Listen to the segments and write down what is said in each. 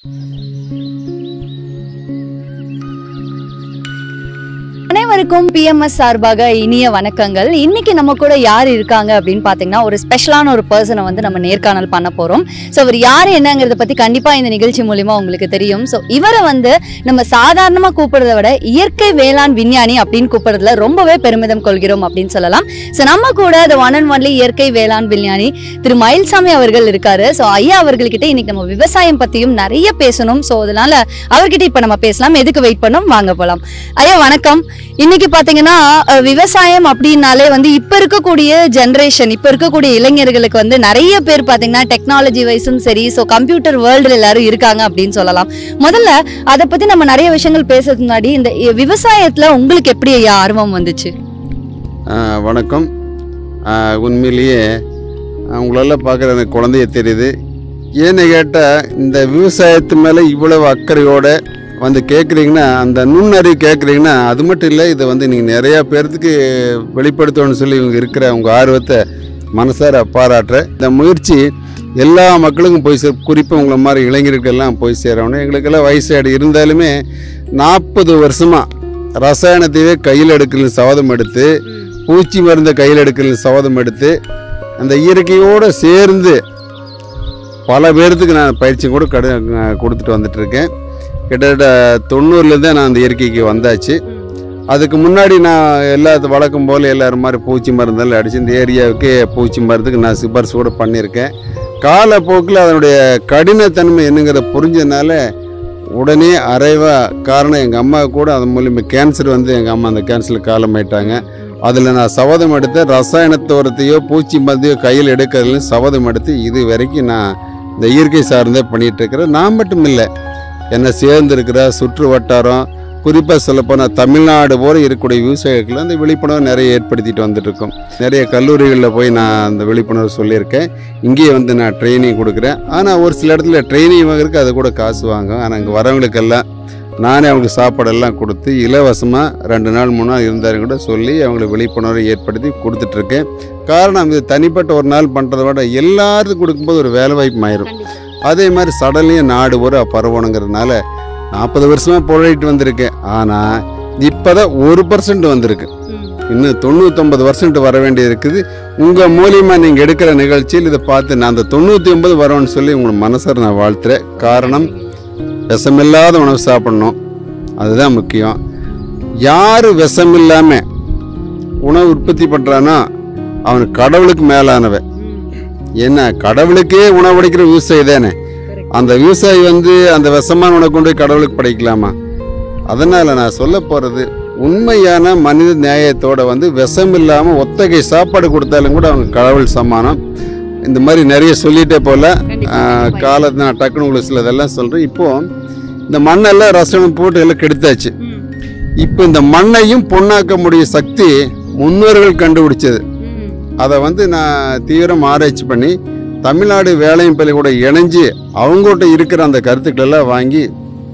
அனைவருக்கும் பிஎம்எஸ் சார்பாக இனிய வணக்கங்கள் இன்னைக்கு நம்ம கூட யார் இருக்காங்க அப்படின்னு பார்த்தீங்கன்னா ஒரு ஸ்பெஷலான ஒரு பர்சனை வந்து நம்ம நேர்காணல் பண்ண போறோம் ஸோ அவர் யார் என்னங்கிறத பத்தி கண்டிப்பா இந்த நிகழ்ச்சி மூலியமா உங்களுக்கு தெரியும் ஸோ இவரை வந்து நம்ம சாதாரணமா கூப்பிடுறத விட இயற்கை வேளாண் விஞ்ஞானி அப்படின்னு கூப்பிடுறதுல ரொம்பவே பெருமிதம் கொள்கிறோம் அப்படின்னு சொல்லலாம் ஸோ நம்ம கூட the ஒன் அண்ட் ஒன்லி இயற்கை வேளாண் விஞ்ஞானி திரு மயில்சாமி அவர்கள் இருக்காரு ஸோ ஐயா அவர்கள்கிட்ட இன்னைக்கு நம்ம விவசாயம் பத்தியும் நிறைய பேசணும் ஸோ அதனால அவர்கிட்ட இப்ப நம்ம பேசலாம் எதுக்கு வெயிட் பண்ணோம் வாங்க போலாம் ஐயா வணக்கம் இன்னைக்கு பாத்தீங்கன்னா அஹ், விவசாயம் அப்படின்னாலே வந்து இப்ப இருக்கக்கூடிய ஜெனரேஷன் இப்ப இருக்கக்கூடிய இளைஞர்களுக்கு வந்து நிறைய பேர் பாத்தீங்கன்னா டெக்னாலஜி வைஸும் சரி ஸோ கம்ப்யூட்டர் வேர்ல்டுல எல்லாரும் இருக்காங்க அப்படின்னு சொல்லலாம் முதல்ல அதை பத்தி நம்ம நிறைய விஷயங்கள் பேசுறதுக்கு முன்னாடி இந்த இ- விவசாயத்துல உங்களுக்கு எப்படி ஐயா ஆர்வம் வந்துச்சு ஆ, வணக்கம் ஆ, உண்மையிலேயே உங்களெல்லாம் பார்க்குற எனக்கு குழந்தைய தெரியுது ஏன்னு கேட்டால் இந்த விவசாயத்து மேலே இவ்வளவு அக்கறையோட வந்து கேட்குறீங்கன்னா அந்த நுண்ணறிவு கேட்குறீங்கன்னா அது மட்டும் இல்லை இதை வந்து நீங்கள் நிறையா பேர்த்துக்கு வெளிப்படுத்தணும்னு சொல்லி இவங்க இருக்கிற உங்கள் ஆர்வத்தை மனசார பாராட்டுறேன் இந்த முயற்சி எல்லா மக்களுக்கும் போய் சேர் குறிப்பாக உங்களை மாதிரி இளைஞர்களுக்கெல்லாம் போய் சேரணும் எங்களுக்கெல்லாம் வயசாடு இருந்தாலுமே நாற்பது வருஷமாக ரசாயனத்தையே கையில் எடுக்கலன்னு சவாதம் எடுத்து பூச்சி மருந்தை கையில் எடுக்கலன்னு சவாதம் எடுத்து அந்த இயற்கையோடு சேர்ந்து பல பேர்த்துக்கு நான் பயிற்சி கூட கடு கொடுத்துட்டு வந்துட்டு இருக்கேன் கிட்டத்தட்ட தொண்ணூறுலேருந்தே நான் அந்த இயற்கைக்கு வந்தாச்சு அதுக்கு முன்னாடி நான் எல்லா வழக்கம் போல் எல்லாரும் மாதிரி பூச்சி மருந்தெல்லாம் அடித்து இந்த ஏரியாவுக்கு பூச்சி மருந்துக்கு நான் சிபாரிசு கூட பண்ணியிருக்கேன் காலப்போக்கில் அதனுடைய கடினத்தன்மை என்னங்கிறத புரிஞ்சதுனால உடனே அரைவா காரணம் எங்கள் அம்மா கூட அது மூலியமாக கேன்சர் வந்து எங்கள் அம்மா அந்த கேன்சரில் காலமாயிட்டாங்க அதில் நான் சபதம் எடுத்து ரசாயனத்தோரத்தையோ பூச்சி மருந்தையோ கையில் எடுக்கிறதுலையும் சபதம் எடுத்து இது வரைக்கும் நான் இந்த இயற்கை சார்ந்தே பண்ணிகிட்டு இருக்கிறேன் நான் மட்டும் இல்லை என்னை சேர்ந்து இருக்கிற சுற்று வட்டாரம் குறிப்பாக சொல்லப்போனால் தமிழ்நாடு போல இருக்கக்கூடிய விவசாயிகள் அந்த விழிப்புணர்வு நிறைய ஏற்படுத்திட்டு வந்துட்டு இருக்கோம் நிறைய கல்லூரிகளில் போய் நான் அந்த விழிப்புணர்வு சொல்லியிருக்கேன் இங்கேயே வந்து நான் ட்ரைனிங் கொடுக்குறேன் ஆனால் ஒரு சில இடத்துல ட்ரைனிங் வாங்குறதுக்கு அது கூட காசு வாங்கும் ஆனால் இங்கே வரவங்களுக்கெல்லாம் நானே அவங்களுக்கு சாப்பாடெல்லாம் கொடுத்து இலவசமாக ரெண்டு நாள் மூணு நாள் இருந்தாலும் கூட சொல்லி அவங்களுக்கு விழிப்புணர்வை ஏற்படுத்தி கொடுத்துட்ருக்கேன் காரணம் இது தனிப்பட்ட ஒரு நாள் பண்ணுறத விட எல்லாருக்கும் கொடுக்கும்போது ஒரு வேலை வாய்ப்பு ஆயிரும் அதே மாதிரி சடன்லையும் நாடு ஒரு பரவணுங்கிறதுனால நாற்பது வருஷமாக போராடிட்டு வந்திருக்கேன் ஆனால் இப்போ தான் ஒரு பர்சன்ட் வந்திருக்கு இன்னும் தொண்ணூத்தொம்பது பர்சன்ட் வர வேண்டியது இருக்குது உங்கள் மூலியமாக நீங்கள் எடுக்கிற நிகழ்ச்சியில் இதை பார்த்து நான் அந்த தொண்ணூற்றி ஒன்பது வரோன்னு சொல்லி உங்களை மனசார நான் வாழ்த்துறேன் காரணம் விஷமில்லாத உணவு சாப்பிடணும் அதுதான் முக்கியம் யார் விஷம் இல்லாமல் உணவு உற்பத்தி பண்ணுறானோ அவன் கடவுளுக்கு மேலானவன் என்ன கடவுளுக்கே உணவு படைக்கிற விவசாயி தானே அந்த விவசாயி வந்து அந்த விஷமான உணவு கொண்டு போய் கடவுளுக்கு படைக்கலாமா அதனால் நான் சொல்ல போகிறது உண்மையான மனித நியாயத்தோட வந்து விஷம் இல்லாமல் ஒத்தகை சாப்பாடு கொடுத்தாலும் கூட அவங்க கடவுள் சமானம் இந்த மாதிரி நிறைய சொல்லிட்டே போல காலத்தை நான் டக்குனு உங்களுக்கு சில இதெல்லாம் சொல்கிறேன் இப்போ இந்த மண்ணெல்லாம் ரசனம் போட்டு எல்லாம் கெடுத்தாச்சு இப்போ இந்த மண்ணையும் பொண்ணாக்க முடிய சக்தி முன்னோர்கள் கண்டுபிடிச்சது அதை வந்து நான் தீவிரம் ஆராய்ச்சி பண்ணி தமிழ்நாடு வேலையும் பள்ளிக்கூட இணைஞ்சு அவங்ககிட்ட இருக்கிற அந்த கருத்துக்கள் எல்லாம் வாங்கி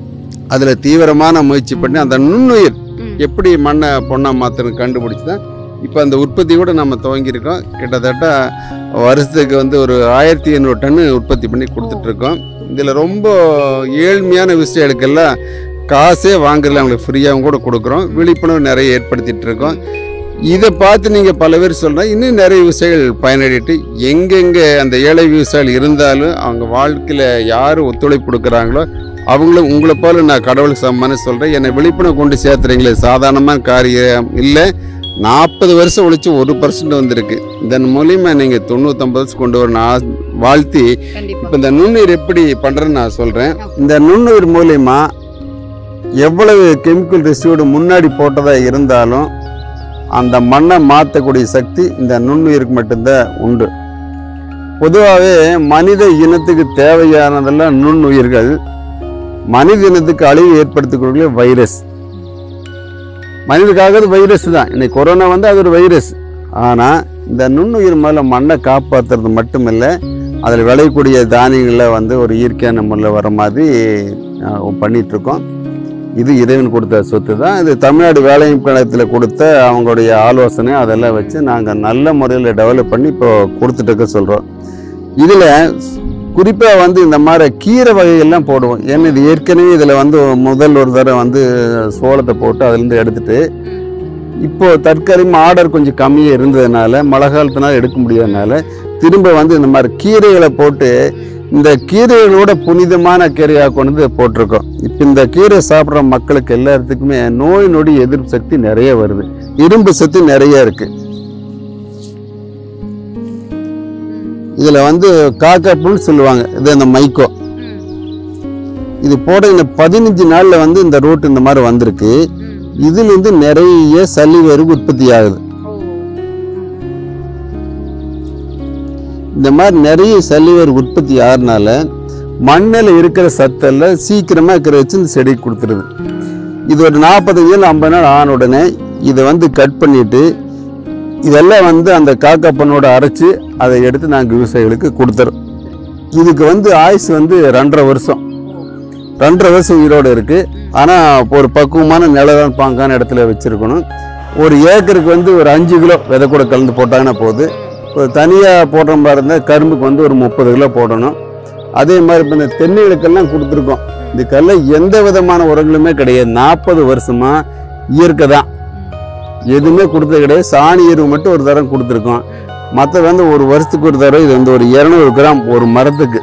அதில் தீவிரமான முயற்சி பண்ணி அந்த நுண்ணுயிர் எப்படி மண்ணை பொண்ணா மாற்றணும் கண்டுபிடிச்சி தான் இப்போ அந்த உற்பத்தி கூட நம்ம துவங்கியிருக்கோம் கிட்டத்தட்ட வருஷத்துக்கு வந்து ஒரு ஆயிரத்தி எண்ணூறு டன்னு உற்பத்தி பண்ணி கொடுத்துட்ருக்கோம் இதில் ரொம்ப ஏழ்மையான விஷயங்களுக்கெல்லாம் காசே வாங்குறதுல அவங்களுக்கு ஃப்ரீயாகவும் கூட கொடுக்குறோம் விழிப்புணர்வு நிறைய ஏற்படுத்திட்டு இருக்கோம் இதை பார்த்து நீங்கள் பல பேர் சொல்கிறேன் இன்னும் நிறைய விவசாயிகள் பயனடைட்டு எங்கெங்கே அந்த ஏழை விவசாயிகள் இருந்தாலும் அவங்க வாழ்க்கையில் யார் ஒத்துழைப்பு கொடுக்குறாங்களோ அவங்களும் உங்களை போல நான் கடவுளுக்கு சம்மானு சொல்கிறேன் என்னை விழிப்புணர்வு கொண்டு சேர்த்துறீங்களே சாதாரணமான காரியம் இல்லை நாற்பது வருஷம் ஒழிச்சு ஒரு பர்சன்ட் வந்திருக்கு இதன் மூலியமா நீங்கள் தொண்ணூத்தொம்பது வருஷம் கொண்டு வரணும் ஆ- வாழ்த்தி இப்போ இந்த நுண்ணுயிர் எப்படி பண்ணுறேன்னு நான் சொல்கிறேன் இந்த நுண்ணுயிர் மூலியமா எவ்வளவு கெமிக்கல் ரெசியூடு முன்னாடி போட்டதா இருந்தாலும் அந்த மண்ணை மாற்றக்கூடிய சக்தி இந்த நுண்ணுயிருக்கு மட்டும்தான் உண்டு பொதுவாகவே மனித இனத்துக்கு தேவையானதெல்லாம் நுண்ணுயிர்கள் மனித இனத்துக்கு அழிவு ஏற்படுத்தக்கூடிய வைரஸ் மனிதனுக்காக அது வைரஸ் தான் இன்னைக்கு கொரோனா வந்து அது ஒரு வைரஸ் ஆனால் இந்த நுண்ணுயிர் மேலே மண்ணை காப்பாற்றுறது மட்டுமில்லை அதில் விளையக்கூடிய தானியங்களில் வந்து ஒரு இயற்கையான முறையில் வர மாதிரி அஹ், பண்ணிட்டு இருக்கோம் இது இறைவன் கொடுத்த சொத்து தான் இது தமிழ்நாடு வேலைவாய்ப்பு கழகத்தில் கொடுத்த அவங்களுடைய ஆலோசனை அதெல்லாம் வச்சு நாங்கள் நல்ல முறையில் டெவலப் பண்ணி இப்போ கொடுத்துட்டு இருக்க சொல்கிறோம் இதில் குறிப்பாக வந்து இந்த மாதிரி கீரை வகைகள்லாம் போடுவோம் ஏன்னா இது ஏற்கனவே இதில் வந்து முதல் ஒரு தடவை வந்து சோளத்தை போட்டு அதுலேருந்து எடுத்துட்டு இப்போ தற்காலிகமாக ஆர்டர் கொஞ்சம் கம்மியாக இருந்ததுனால மழை காலத்தினால எடுக்க முடியாதனால திரும்ப வந்து இந்த மாதிரி கீரைகளை போட்டு இந்த கீரைகளோட புனிதமான கீரையாக கொண்டு வந்து போட்டிருக்கோம் இப்போ இந்த கீரை சாப்பிட்ற மக்களுக்கு எல்லாத்துக்குமே நோய் நொடி எதிர்ப்பு சக்தி நிறைய வருது இரும்பு சக்தி நிறைய இருக்கு இதில் வந்து காக்காப்புன்னு சொல்லுவாங்க இது அந்த மைக்கோ இது போட இந்த பதினஞ்சு நாளில் வந்து இந்த ரூட் இந்த மாதிரி வந்திருக்கு இதுல இருந்து நிறைய சளி வேறு உற்பத்தி ஆகுது இந்த மாதிரி நிறைய சளி வேறு உற்பத்தி ஆகிறனால மண்ணில் இருக்கிற சத்தெல்லாம் சீக்கிரமா இருக்கிற வச்சு இந்த செடி கொடுத்துருது இது ஒரு நாற்பத்தஞ்சு நாள் ஐம்பது நாள் ஆன உடனே இதை வந்து கட் பண்ணிட்டு இதெல்லாம் வந்து அந்த காக்காப்பண்ணோட அரைச்சு அதை எடுத்து நாங்கள் விவசாயிகளுக்கு கொடுத்துறோம் இதுக்கு வந்து ஆயுசு வந்து ரெண்டரை வருஷம் ரெண்டரை வருஷம் உயிரோடு இருக்கு ஆனால் ஒரு பக்குவமான நிலதான் பாங்கான இடத்துல வச்சிருக்கணும் ஒரு ஏக்கருக்கு வந்து ஒரு அஞ்சு கிலோ விதை கூட கலந்து போட்டாங்கன்னா போகுது ஒரு தனியாக போடுற மாதிரி இருந்தால் கரும்புக்கு வந்து ஒரு முப்பது கிலோ போடணும் அதே மாதிரி இப்போ இந்த தென்னைகளுக்கெல்லாம் கொடுத்துருக்கோம் இதுக்கெல்லாம் எந்த விதமான உரங்களுமே கிடையாது நாற்பது வருஷமா இயற்கை தான் எதுவுமே கொடுத்தது கிடையாது சாணி எருவு மட்டும் ஒரு தரம் கொடுத்துருக்கோம் மற்ற வந்து ஒரு வருஷத்துக்கு ஒரு தடவை இது வந்து ஒரு இரநூறு கிராம் ஒரு மரத்துக்கு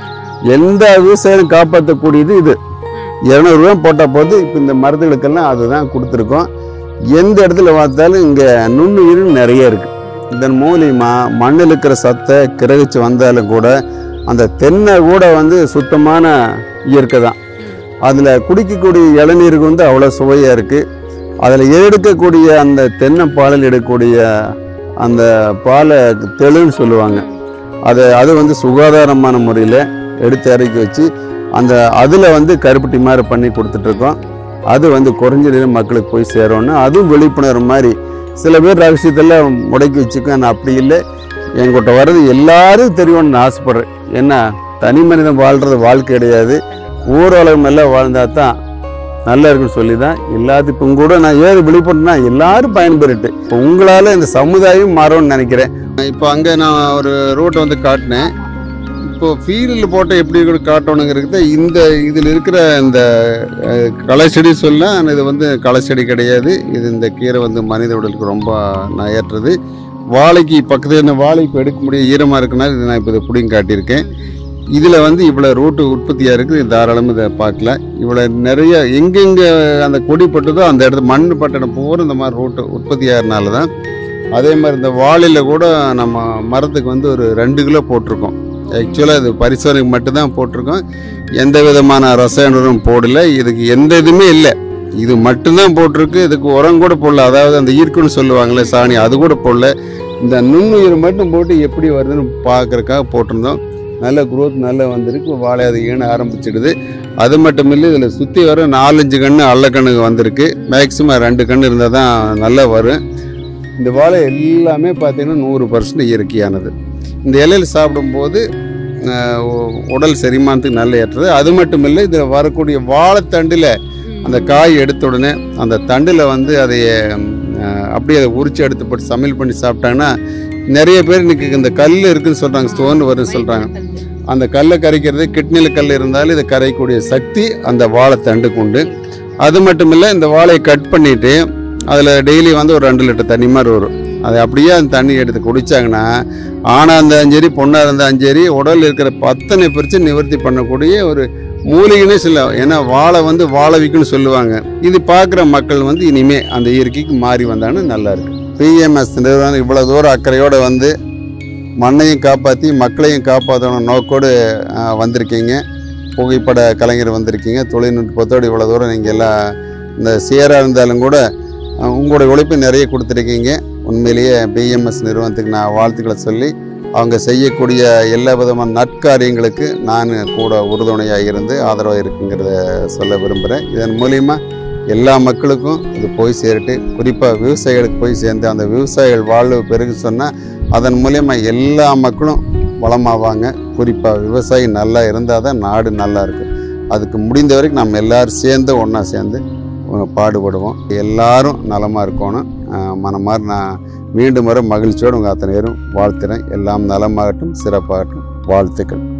எந்த விவசாயம் காப்பாற்றக்கூடியது இது இரநூறுவா போட்டால் போது இப்போ இந்த மரத்துகளுக்கெல்லாம் அதுதான் கொடுத்துருக்கோம் எந்த இடத்துல பார்த்தாலும் இங்கே நுண்ணுயிர் நிறைய இருக்குது இதன் மூலியமா மண்ணில் இருக்கிற சத்தை கிரகிச்சு வந்தாலும் கூட அந்த தென்னை கூட வந்து சுத்தமான இயற்கை தான் அதில் குடிக்கக்கூடிய இளநீருக்கு வந்து அவ்வளோ சுவையாக இருக்குது அதில் எடுக்கக்கூடிய அந்த தென்னைப்பாலில் எடுக்கக்கூடிய அந்த பாலை தெளுன்னு சொல்லுவாங்க அதை அது வந்து சுகாதாரமான முறையில் எடுத்து இறக்கி வச்சு அந்த அதில் வந்து கருப்பட்டி மாதிரி பண்ணி கொடுத்துட்ருக்கோம் அது வந்து குறைஞ்ச நேரம் மக்களுக்கு போய் சேரும்னு அதுவும் விழிப்புணர்வு மாதிரி சில பேர் ரகசியத்தில் முடக்கி வச்சுக்கோ நான் அப்படி இல்லை என்கிட்ட வர்றது எல்லாரும் தெரியும்னு நான் ஆசைப்பட்றேன் என்ன தனி மனிதன் வாழ்கிறது வாழ்க்கை கிடையாது ஊரலகம் எல்லாம் வாழ்ந்தா தான் நல்லா இருக்குன்னு சொல்லி தான் எல்லாத்துக்கும் கூட நான் ஏது விழிப்புணர்னா எல்லாரும் பயன்பெறட்டு இப்போ உங்களால் இந்த சமுதாயம் மாறும்னு நினைக்கிறேன் இப்போ அங்கே நான் ஒரு ரூட்டை வந்து காட்டினேன் இப்போ ஃபீல்டில் போட்ட எப்படி கூட காட்டணுங்கிறது இந்த இதில் இருக்கிற இந்த அஹ், களை செடி சொல்ல ஆனா இது வந்து களை செடி கிடையாது இது இந்த கீரை வந்து மனித உடலுக்கு ரொம்ப நான் ஏற்றது வாழைக்கு பக்கத்தில் இந்த வாழை இப்போ எடுக்க முடியும் ஈரமாக இருக்குனால இது நான் இப்போ இதை பிடிங்க காட்டியிருக்கேன் இதில் வந்து இவ்வளோ ரூட்டு உற்பத்தியாக இருக்குது தாராளமாக இதை பார்க்கல இவ்வளோ நிறைய எங்கெங்கே அந்த கொடி பட்டுதோ அந்த இடத்துல மண் பட்டணம் பூரா இந்த மாதிரி ரூட்டு உற்பத்தி ஆகிறனால தான் அதே மாதிரி இந்த வாழையில் கூட நம்ம மரத்துக்கு வந்து ஒரு ரெண்டு கிலோ போட்டிருக்கோம் ஆக்சுவலாக இது பரிசோதனைக்கு மட்டும்தான் போட்டிருக்கோம் எந்த விதமான ரசாயன உரம் போடல இதுக்கு எந்த இதுவுமே இல்லை இது மட்டும்தான் போட்டிருக்கு இதுக்கு உரம் கூட போடல அதாவது அந்த ஈர்க்குன்னு சொல்லுவாங்களே சாணி அது கூட போடல இந்த நுண்ணுயிர் மட்டும் போட்டு எப்படி வருதுன்னு பார்க்கறக்காக போட்டிருந்தோம் நல்ல growth நல்லா வந்திருக்கு வாழை அது ஈன ஆரம்பிச்சிடுது அது மட்டும் இல்லை இதில் சுற்றி வர நாலஞ்சு கன்று அல்லக்கண்ணுக்கு வந்திருக்கு மேக்ஸிமம் ரெண்டு கன்று இருந்தால் தான் நல்லா வரும் இந்த வாழை எல்லாமே பார்த்தீங்கன்னா நூறு பர்சன்ட் இயற்கையானது இந்த இலையில் சாப்பிடும்போது ஆஹ், உ- உடல் செரிமானத்துக்கு நல்ல ஏற்றது அது மட்டும் இல்லை இதில் வரக்கூடிய வாழைத்தண்டில் அந்த காய் எடுத்த உடனே அந்த தண்டில் வந்து அதை ஆஹ், அப்படியே அதை உரிச்சு எடுத்து போட்டு சமையல் பண்ணி சாப்பிட்டாங்கன்னா நிறைய பேர் இன்னைக்கு இந்த கல் இருக்குன்னு சொல்கிறாங்க ஸ்டோன் வரும்னு சொல்கிறாங்க அந்த கல்லை கரைக்கிறது கிட்னியில் கல் இருந்தாலும் இதை கரைக்கக்கூடிய சக்தி அந்த வாழைத்தண்டுக்கு உண்டு அது மட்டும் இல்லை இந்த வாழையை கட் பண்ணிட்டு அதில் டெய்லி வந்து ஒரு ரெண்டு லிட்டர் தண்ணி மாதிரி வரும் அதை அப்படியே அந்த தண்ணி எடுத்து குடிச்சாங்கன்னா ஆணாக இருந்தாலும் சரி பொண்ணாக இருந்தாலும் சரி உடலில் இருக்கிற அத்தனை பிரச்சனை நிவர்த்தி பண்ணக்கூடிய ஒரு மூலிகைன்னே சொல்ல ஏன்னா வாழை வந்து வாழ வைக்குன்னு சொல்லுவாங்க இது பார்க்குற மக்கள் வந்து இனிமே அந்த இயற்கைக்கு மாறி வந்தாங்கன்னா நல்லா இருக்கு பிஎம்எஸ் நிறுவனம் இவ்வளோ தூரம் அக்கறையோடு வந்து மண்ணையும் காப்பாற்றி மக்களையும் காப்பாற்றணும் நோக்கோடு ஆஹ், வந்திருக்கீங்க புகைப்பட கலைஞர் வந்திருக்கீங்க தொழில்நுட்பத்தோடு இவ்வளோ தூரம் நீங்கள் எல்லாம் இந்த சேராக இருந்தாலும் கூட ஆஹ், உங்களோட உழைப்பு நிறைய கொடுத்துருக்கீங்க உண்மையிலேயே பிஎம்எஸ் நிறுவனத்துக்கு நான் வாழ்த்துக்களை சொல்லி அவங்க செய்யக்கூடிய எல்லா விதமான நற்காரியங்களுக்கு நான் கூட உறுதுணையாக இருந்து ஆதரவாக இருக்குங்கிறத சொல்ல விரும்புகிறேன் இதன் மூலிமா எல்லா மக்களுக்கும் இது போய் சேரட்டு குறிப்பாக விவசாயிகளுக்கு போய் சேர்ந்து அந்த விவசாயிகள் வாழ்வு பெருகு சொன்னால் அதன் மூலியமா எல்லா மக்களும் வளமாவாங்க குறிப்பாக விவசாயி நல்லா இருந்தால் தான் நாடு நல்லா இருக்கும் அதுக்கு முடிந்த வரைக்கும் நம்ம எல்லாரும் சேர்ந்து ஒன்றா சேர்ந்து அஹ், பாடுபடுவோம் எல்லாரும் நலமாக இருக்கணும் அஹ், மனமார் நான் மீண்டும் வர மகிழ்ச்சியோடு உங்கள் அத்தனை பேரும் வாழ்த்துறேன் எல்லாம் நலமாகட்டும் சிறப்பாகட்டும் வாழ்த்துக்கள்